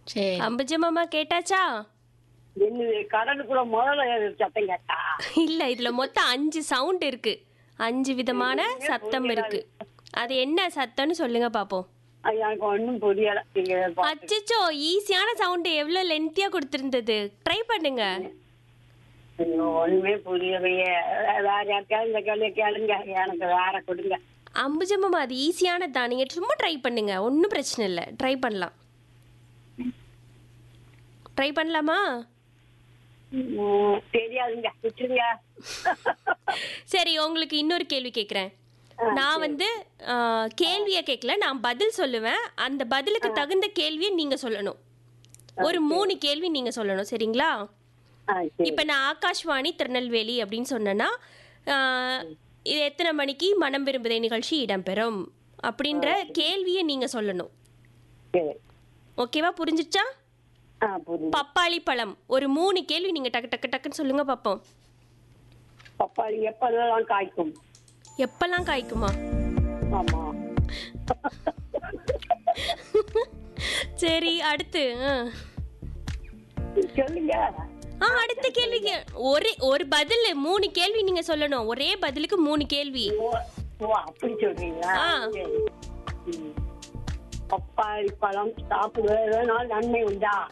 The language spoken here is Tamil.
சரி அம்புஜ மாமா கேட்டாச்சா என்னது கடலுக்குள்ள முதல்ல சத்தம் கேட்டா இல்ல இதுல மொத்தம் அஞ்சு சவுண்ட் இருக்கு அஞ்சு விதமான சத்தம் இருக்கு அது என்ன சத்தம்னு சொல்லுங்க பாப்போம் அது எனக்கு ஒன்றும் புரியல நீங்க பா- அச்சச்சோ ஈஸியான சவுண்ட் எவ்வளவு லென்த்தியா கொடுத்திருந்தது ட்ரை பண்ணுங்க ஐயோ, ஒண்ணுமே புரியலையே வேற யாருக்காவது இந்த கேள்வியை கேளுங்க எனக்கு வேற கொடுங்க அம்புஜ மாமா அது ஈஸியானது தான் நீங்க சும்மா ட்ரை பண்ணுங்க ஒன்றும் பிரச்சனை இல்லை ட்ரை பண்ணலாம் ட்ரை பண்ணலாமா ம், தெரியாதுங்க விட்டுருங்க சரி உங்களுக்கு இன்னொரு கேள்வி கேட்குறேன் நான் வந்து ஆ, கேள்வியை கேட்கல நான் பதில் சொல்லுவேன் அந்த பதிலுக்கு தகுந்த கேள்வியை நீங்க சொல்லணும் ஒரு மூணு கேள்வி நீங்க சொல்லணும் சரிங்களா ஆ, சரி. இப்போ நான் ஆகாஷ்வாணி திருநெல்வேலி அப்படின்னு சொன்னேன்னா ஆ, இது எத்தனை மணிக்கு மனம் விரும்புதே நிகழ்ச்சி இடம்பெறும் அப்படின்ற கேள்வியை நீங்க சொல்லணும் சரி ஓகேவா புரிஞ்சிச்சா ஆ புரியுது பப்பாளி பழம் ஒரு மூணு கேள்வி நீங்க டக்கு டக்கு டக்குன்னு சொல்லுங்க பார்ப்போம் பப்பாளி எப்பெல்லாம் காய்க்கும் எப்பெல்லாம் காய்க்குமா ஆமா சரி அடுத்து ஆ. சொல்லுங்க ஆ அடுத்த கேள்வி கே- ஒரே ஒரு பதில் மூணு கேள்வி நீங்க சொல்லணும் ஒரே பதிலுக்கு மூணு கேள்வி ஓ ஓ அப்படி சொல்றீங்களா ஆ. சரி ம். பப்பாளி பழம் சாப்பிடுவதனால் நன்மை உண்டா